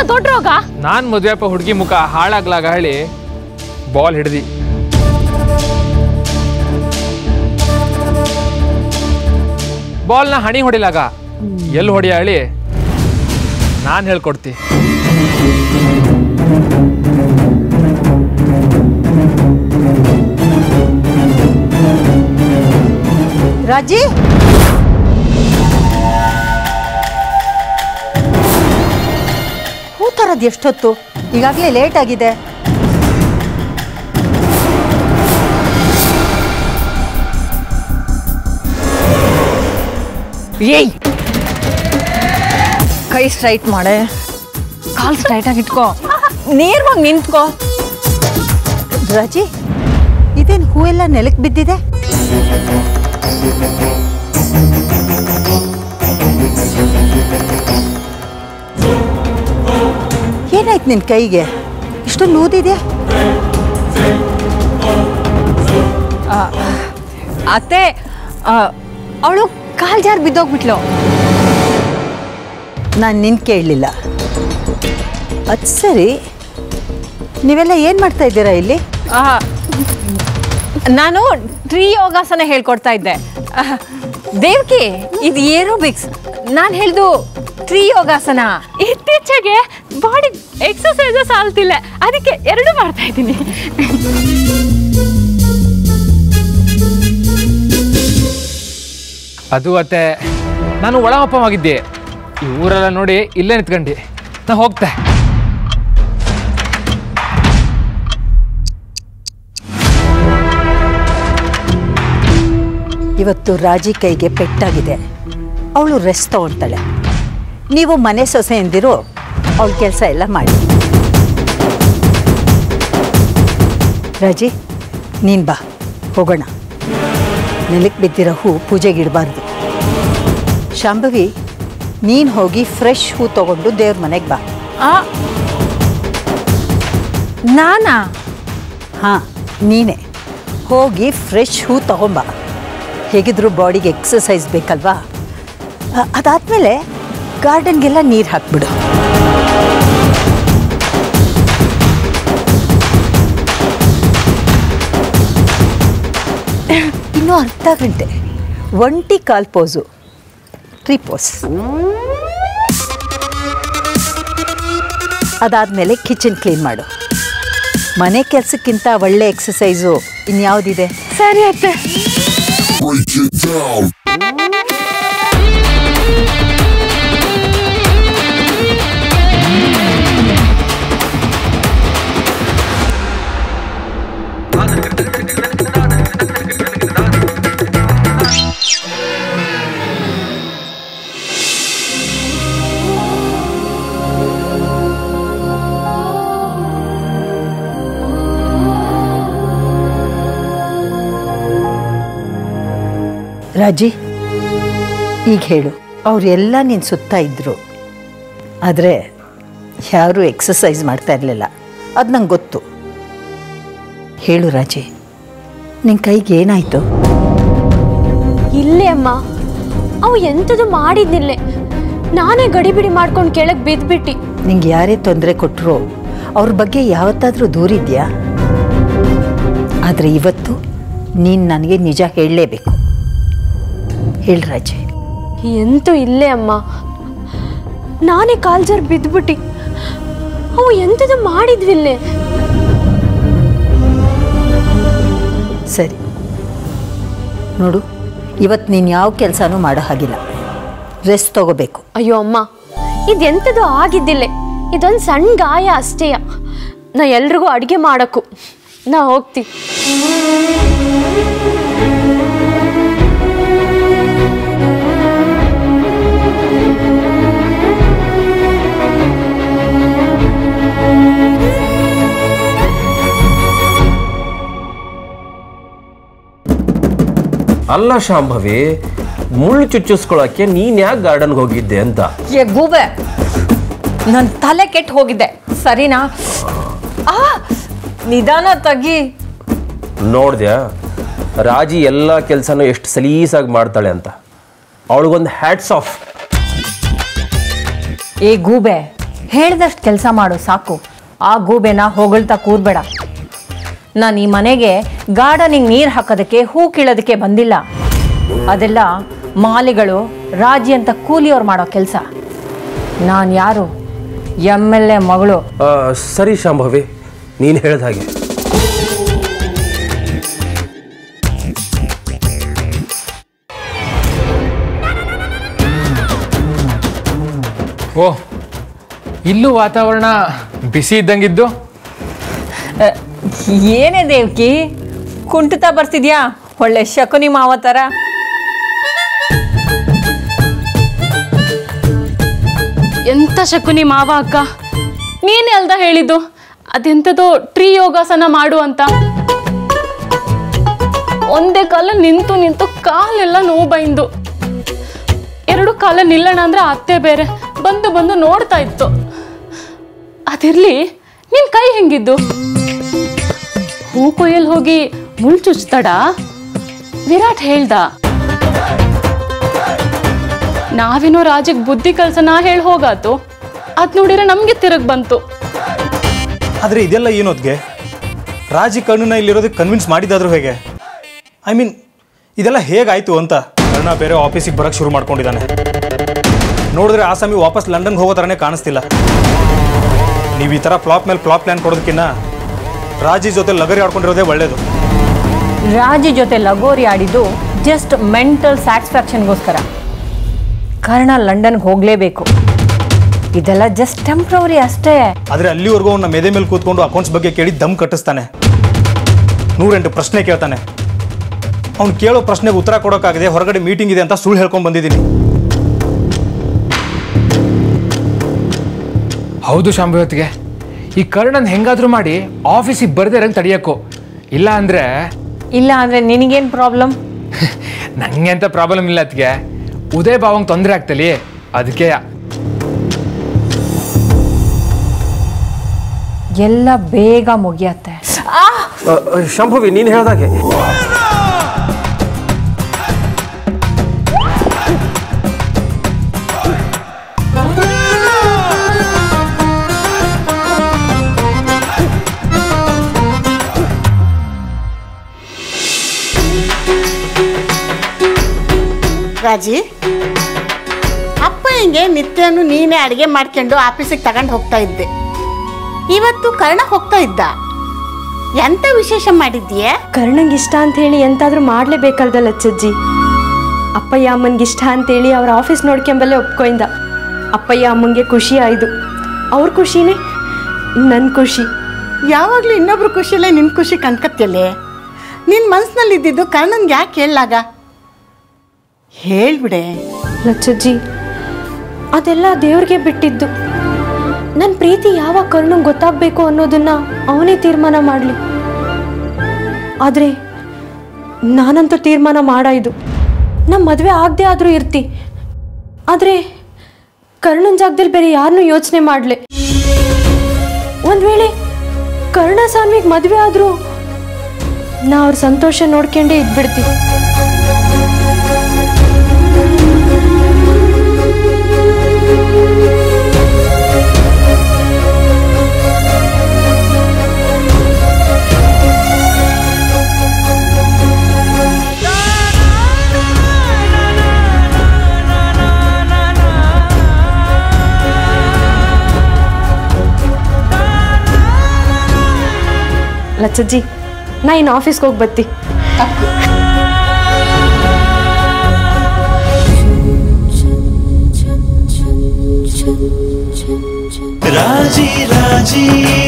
ದೊಡ್ಡ ರೋಗ ನಾನು ಮದುವೆಪ್ಪ ಹುಡುಗಿ ಮುಖ ಹಾಳಾಗ್ಲಾಗ ಹೇಳಿ ಬಾಲ್ ಹಿಡ್ದಿ ಬಾಲ್ನ ಹಣಿ ಹೊಡಿಲಾಗ ಎಲ್ಲಿ ಹೊಡಿಯ ಹೇಳಿ ನಾನು ಹೇಳ್ಕೊಡ್ತಿ ರಾಜಿ ಹೂ ತರದ್ ಎಷ್ಟೊತ್ತು ಈಗಾಗಲೇ ಲೇಟ್ ಆಗಿದೆ ಏಯ್ ಕೈ ಸ್ಟ್ರೈಟ್ ಮಾಡೆ ಕಾಲ್ ಸ್ಟ್ರೈಟ್ ಆಗಿ ಇಟ್ಕೋ ನೇರವಾಗಿ ನಿಂತ್ಕೋ ರಾಜಿ ಇದೇನು ಹೂ ಎಲ್ಲ ನೆಲಕ್ಕೆ ಬಿದ್ದಿದೆ ಏನಾಯ್ತು ನಿನ್ನ ಕೈಗೆ ಇಷ್ಟೊಂದು ಊದಿದೆಯಾ ಅತ್ತೆ ಅವಳು ಕಾಲ್ ಜಾರ್ ಬಿದ್ದೋಗ್ಬಿಟ್ಲು ನಾನು ನಿನ್ ಕೇಳಲಿಲ್ಲ ಅದು ಸರಿ ನೀವೆಲ್ಲ ಏನು ಮಾಡ್ತಾ ಇದ್ದೀರಾ ಇಲ್ಲಿ ಆ, ನಾನು ಟ್ರೀ ಯೋಗಾಸನ ಹೇಳ್ಕೊಡ್ತಾ ಇದ್ದೆ ಆ, ದೇವ್ಕಿ ಇದು ಏರೋಬಿಕ್ಸ್ ನಾನು ಹೇಳ್ದು ಟ್ರೀ ಯೋಗಾಸನ ಇತ್ತೀಚೆಗೆ ಬಾಡಿ ಎಕ್ಸಸೈಸಸ್ ಆಲ್ತಿಲ್ಲ ಅದಕ್ಕೆ ಎರಡು ಮಾಡ್ತಾ ಇದ್ದೀನಿ ಅದು ಅತ್ತೆ ನಾನು ಒಳ ಹಬ್ಬವಾಗಿದ್ದೆ ಈ ಊರೆಲ್ಲ ನೋಡಿ ಇಲ್ಲೇ ನಿಂತ್ಕೊಂಡಿ ನಾ ಹೋಗ್ತೆ ಇವತ್ತು ರಾಜಿ ಕೈಗೆ ಪೆಟ್ಟಾಗಿದೆ ಅವಳು ರೆಸ್ಟ್ ತಗೊಳ್ತಾಳೆ ನೀವು ಮನೆ ಸೊಸೆ ಎಂದಿರು ಅವಳ ಕೆಲಸ ಎಲ್ಲ ಮಾಡಿ ರಾಜಿ ನೀನು ಬಾ ಹೋಗೋಣ ನೆಲಕ್ಕೆ ಬಿದ್ದಿರೋ ಹೂ ಪೂಜೆಗೆ ಇಡಬಾರ್ದು ಶಾಂಭವಿ ನೀನು ಹೋಗಿ ಫ್ರೆಶ್ ಹೂ ತಗೊಂಡು ದೇವ್ರ ಮನೆಗೆ ಬಾ ಆ, ನಾನಾ ಹಾಂ ನೀನೇ ಹೋಗಿ ಫ್ರೆಶ್ ಹೂ ತಗೊಂಬ ಹೇಗಿದ್ರೂ ಬಾಡಿಗೆ ಎಕ್ಸಸೈಸ್ ಬೇಕಲ್ವಾ ಅ- ಅದಾದ್ಮೇಲೆ ಗಾರ್ಡನ್ಗೆಲ್ಲ ನೀರು ಹಾಕ್ಬಿಡು ಇನ್ನೂ ಅರ್ಧ ಗಂಟೆ ಒಂಟಿ ಕಾಲ್ ಪೋಸು ಟ್ರಿಪೋಸ್ ಅದಾದಮೇಲೆ ಕಿಚನ್ ಕ್ಲೀನ್ ಮಾಡು ಮನೆ ಕೆಲಸಕ್ಕಿಂತ ಒಳ್ಳೆ ಎಕ್ಸಸೈಸು ಇನ್ಯಾವುದಿದೆ ಸರಿ ಅತ್ತೆ break it down. ರಾಜಿ ಈಗ ಹೇಳು ಅವರೆಲ್ಲ ನಿನ್ನ ಸುತ್ತ ಇದ್ದರು ಆದರೆ ಯಾರೂ ಎಕ್ಸಸೈಸ್ ಮಾಡ್ತಾ ಇರಲಿಲ್ಲ ಅದು ನಂಗೆ ಗೊತ್ತು ಹೇಳು ರಾಜಿ ನಿನ್ನ ಕೈಗೆ ಏನಾಯಿತು ಇಲ್ಲೇ ಅಮ್ಮ ಅವು ಎಂಥದ್ದು ಮಾಡಿದ್ನಿಲ್ಲೇ ನಾನೇ ಗಡಿಬಿಡಿ ಮಾಡ್ಕೊಂಡು ಕೆಳಗೆ ಬಿದ್ಬಿಟ್ಟು ನಿಂಗೆ ಯಾರೇ ತೊಂದರೆ ಕೊಟ್ಟರು ಅವ್ರ ಬಗ್ಗೆ ಯಾವತ್ತಾದರೂ ದೂರಿದ್ಯಾ ಆದರೆ ಇವತ್ತು ನೀನು ನನಗೆ ನಿಜ ಹೇಳಲೇಬೇಕು ಹೇಳು ರಾಜಿ ಎಂತೂ ಇಲ್ಲೇ ಅಮ್ಮ ನಾನೇ ಕಾಲ್ಜರ್ ಬಿದ್ಬಿಟ್ಟು ಅವು ಎಂಥದ್ದು ಮಾಡಿದ್ವಿಲ್ಲೇ ಸರಿ ನೋಡು ಇವತ್ತು ನೀನು ಯಾವ ಕೆಲಸನೂ ಮಾಡೋ ಹಾಗಿಲ್ಲ ರೆಸ್ಟ್ ತಗೋಬೇಕು ಅಯ್ಯೋ ಅಮ್ಮ ಇದೆಂಥದ್ದು ಆಗಿದ್ದಿಲ್ಲ ಇದೊಂದು ಸಣ್ಣ ಗಾಯ ಅಷ್ಟೇಯ ನಾ ಎಲ್ರಿಗೂ ಅಡುಗೆ ಮಾಡಕ್ಕು ನಾ ಹೋಗ್ತಿ ಅಲ್ಲ ಶಾಂಭವಿ ಮುಳ್ಳು ಚುಚ್ಚಿಸ್ಕೊಳಕ್ಕೆ ನೀನ್ ಯಾಕೆ ಗಾರ್ಡನ್ಗೆ ಹೋಗಿದ್ದೆ ಅಂತ ಏ ಗೂಬೆ ನನ್ನ ತಲೆ ಕೆಟ್ಟು ಹೋಗಿದ್ದೆ ಸರಿನಾ ಆ ನಿಧಾನ ತಗಿ ನೋಡ್ದ್ಯಾ ರಾಜಿ ಎಲ್ಲ ಕೆಲಸನೂ ಎಷ್ಟು ಸಲೀಸಾಗಿ ಮಾಡ್ತಾಳೆ ಅಂತ ಅವಳಿಗೊಂದು ಹ್ಯಾಟ್ಸ್ ಆಫ್ ಏ ಗೂಬೆ ಹೇಳ್ದಷ್ಟು ಕೆಲಸ ಮಾಡು ಸಾಕು ಆ ಗೂಬೆನ ಹೊಗಳ್ತಾ ಕೂರ್ಬೇಡ ನಾನು ಈ ಮನೆಗೆ ಗಾರ್ಡನಿಗೆ ನೀರು ಹಾಕೋದಕ್ಕೆ ಹೂ ಕೀಳೋದಕ್ಕೆ ಬಂದಿಲ್ಲ ಅದೆಲ್ಲ ಮಾಲಿಗಳು ರಾಜಿ ಅಂತ ಕೂಲಿಯವ್ರು ಮಾಡೋ ಕೆಲಸ ನಾನು ಯಾರು ಎಮ್ ಎಲ್ ಎ ಮಗಳು ಆ, ಸರಿ ಶಾಂಭವಿ ನೀನು ಹೇಳ್ದ ಹಾಗೆ ಓ ಇಲ್ಲೂ ವಾತಾವರಣ ಬಿಸಿ ಇದ್ದಂಗಿದ್ದು ಅ, ಏನೇ ದೇವ್ಕಿ ಕುಂಟುತ್ತಾ ಬರ್ತಿದ್ಯಾ ಒಳ್ಳೆ ಶಕುನಿ ಮಾವ ಥರ ಎಂತ ಶಕುನಿ ಮಾವ ಅಕ್ಕ ನೀನೇ ಅಲ್ದ ಹೇಳಿದ್ದು ಅದೆಂಥದೋ ಟ್ರೀ ಯೋಗಾಸನ ಮಾಡು ಅಂತ ಒಂದೇ ಕಾಲ ನಿಂತು ನಿಂತು ಕಾಲೆಲ್ಲ ನೋವು ಬೈಂದು ಎರಡು ಕಾಲ ನಿಲ್ಲಣ ಅಂದ್ರೆ ಅತ್ತೆ ಬೇರೆ ಬಂದು ಬಂದು ನೋಡ್ತಾ ಇತ್ತು ಅದಿರ್ಲಿ ನಿನ್ ಕೈ ಹೆಂಗಿದ್ದು ಹೂ ಕೊಯ್ಯಲ್ ಹೋಗಿ ಮುಳ್ ಚುಚ್ತಡ ವಿರಾಟ್ ಹೇಳ್ದ ನಾವೇನೋ ರಾಜಕ್ ಬುದ್ಧಿ ಕಲ್ಸನ ಹೇಳಿ ಹೋಗಾತು ಅದ್ ನೋಡಿದ್ರೆ ನಮ್ಗೆ ತಿರುಗ್ ಬಂತು ಆದರೆ ಇದೆಲ್ಲ ಏನೋದ್ಗೆ ರಾಜಿ ಕಣ್ಣನ್ನ ಇಲ್ಲಿರೋದಕ್ಕೆ ಕನ್ವಿನ್ಸ್ ಮಾಡಿದಾದ್ರೂ ಹೇಗೆ ಐ ಮೀನ್ ಇದೆಲ್ಲ ಹೇಗಾಯ್ತು ಅಂತ ಕರ್ಣ ಬೇರೆ ಆಫೀಸಿಗೆ ಬರೋಕ್ಕೆ ಶುರು ಮಾಡ್ಕೊಂಡಿದ್ದಾನೆ ನೋಡಿದ್ರೆ ಆಸಾಮಿ ವಾಪಸ್ ಲಂಡನ್ಗೆ ಹೋಗೋ ಥರನೇ ಕಾಣಿಸ್ತಿಲ್ಲ ನೀವು ಈ ಥರ ಫ್ಲಾಪ್ ಮೇಲೆ ಫ್ಲಾಪ್ ಪ್ಲ್ಯಾನ್ ಕೊಡೋದಕ್ಕಿಂತ ರಾಜಿ ಜೊತೆ ಲಗರಿ ಆಡ್ಕೊಂಡಿರೋದೇ ಒಳ್ಳೇದು ರಾಜಿ ಜೊತೆ ಲಗೋರಿ ಆಡಿದ್ದು ಜಸ್ಟ್ ಮೆಂಟಲ್ ಸ್ಯಾಟಿಸ್ಫ್ಯಾಕ್ಷನ್ಗೋಸ್ಕರ ಕರ್ಣ ಲಂಡನ್ಗೆ ಹೋಗಲೇಬೇಕು ಇದೆಲ್ಲ ಜಸ್ಟ್ ಟೆಂಪ್ರವರಿ ಅಷ್ಟೇ ಆದರೆ ಅಲ್ಲಿವರೆಗೂ ಅವನ ಮೆದೆ ಮೇಲೆ ಕೂತ್ಕೊಂಡು ಅಕೌಂಟ್ಸ್ ಬಗ್ಗೆ ಕೇಳಿ ದಮ್ ಕಟ್ಟಿಸ್ತಾನೆ ನೂರೆಂಟು ಪ್ರಶ್ನೆ ಕೇಳ್ತಾನೆ ಅವ್ನು ಕೇಳೋ ಪ್ರಶ್ನೆಗೆ ಉತ್ತರ ಕೊಡೋಕ್ಕಾಗದೆ ಹೊರಗಡೆ ಮೀಟಿಂಗ್ ಇದೆ ಅಂತ ಸುಳ್ಳು ಹೇಳ್ಕೊಂಡು ಬಂದಿದ್ದೀನಿ ಹೌದು ಶಾಂಭವತಿಗೆ ಈ ಕರ್ಣನ್ ಹೆಂಗಾದ್ರೂ ಮಾಡಿ ಆಫೀಸಿಗೆ ಬರದೇ ಇರಂಗೆ ತಡಿಯಕ್ಕೋ ಇಲ್ಲ ಅಂದ್ರೆ ಇಲ್ಲ ಅಂದರೆ ನಿನಗೇನು ಪ್ರಾಬ್ಲಮ್ ನಂಗೆ ಅಂತ ಪ್ರಾಬ್ಲಮ್ ಇಲ್ಲ ಅದಕ್ಕೆ ಉದಯ್ ಭಾವಂಗೆ ತೊಂದರೆ ಆಗ್ತಲಿ ಅದಕ್ಕೆ ಎಲ್ಲ ಬೇಗ ಮುಗಿಯತ್ತೆ ಆ, ಆ, ಶಾಂಭವಿ ನೀನು ಹೇಳ್ದಾಗೆ ರಾಜಿ ಅಪ್ಪ ಹಿಂಗೆ ನಿತ್ಯನು ನೀನೇ ಅಡುಗೆ ಮಾಡ್ಕೊಂಡು ಆಫೀಸಿಗೆ ತಗೊಂಡು ಹೋಗ್ತಾ ಇದ್ದೆ ಇವತ್ತು ಕರ್ಣ ಹೋಗ್ತಾ ಇದ್ದ ಎಂತ ವಿಶೇಷ ಮಾಡಿದ್ಯೆ ಕರ್ಣಂಗೆ ಇಷ್ಟ ಅಂತ ಹೇಳಿ ಎಂತಾದ್ರೂ ಮಾಡ್ಲೇಬೇಕಲ್ದಲ್ಲ ಅಚ್ಚಜ್ಜಿ ಅಪ್ಪಯ್ಯ ಅಮ್ಮನ್ಗೆ ಇಷ್ಟ ಅಂತೇಳಿ ಅವ್ರ ಆಫೀಸ್ ನೋಡ್ಕೊಂಬಲ್ಲೇ ಒಪ್ಕೊಯ್ದ ಅಪ್ಪಯ್ಯ ಅಮ್ಮಂಗೆ ಖುಷಿ ಆಯ್ತು ಅವ್ರ ಖುಷಿನೇ ನನ್ನ ಖುಷಿ ಯಾವಾಗಲೂ ಇನ್ನೊಬ್ರು ಖುಷಿಯಲ್ಲೇ ನಿನ್ನ ಖುಷಿ ಕಣ್ಕತ್ತಿಯಲ್ಲೇ ನಿನ್ನ ಮನಸ್ಸಿನಲ್ಲಿ ಇದ್ದಿದ್ದು ಕರ್ಣನ್ಗೆ ಯಾಕೆ ಹೇಳಲಾಗ ಹೇಳ್ಬಿಡೆ ಲಚ್ಚಜ್ಜಿ ಅದೆಲ್ಲ ದೇವ್ರಿಗೆ ಬಿಟ್ಟಿದ್ದು ನನ್ನ ಪ್ರೀತಿ ಯಾವಾಗ ಕರ್ಣಂಗೆ ಗೊತ್ತಾಗಬೇಕು ಅನ್ನೋದನ್ನ ಅವನೇ ತೀರ್ಮಾನ ಮಾಡಲಿ ಆದರೆ ನಾನಂತೂ ತೀರ್ಮಾನ ಮಾಡಾಯ್ದು ನಮ್ಮ ಮದುವೆ ಆಗದೆ ಆದರೂ ಇರ್ತಿ ಆದರೆ ಕರ್ಣನ್ ಜಾಗದಲ್ಲಿ ಬೇರೆ ಯಾರನ್ನೂ ಯೋಚನೆ ಮಾಡಲೆ ಒಂದು ವೇಳೆ ಕರ್ಣ ಸ್ವಾಮಿಗೆ ಮದುವೆ ಆದರೂ ನಾ ಅವ್ರ ಸಂತೋಷ ನೋಡ್ಕೊಂಡೇ ಇದ್ಬಿಡ್ತೀವಿ ಲಚ್ಚಜ್ಜಿ ನಾ ಇನ್ನು ಆಫೀಸ್ಗೆ ಹೋಗಿ ಬತ್ತಿ ರಾಜಿ ರಾಜಿ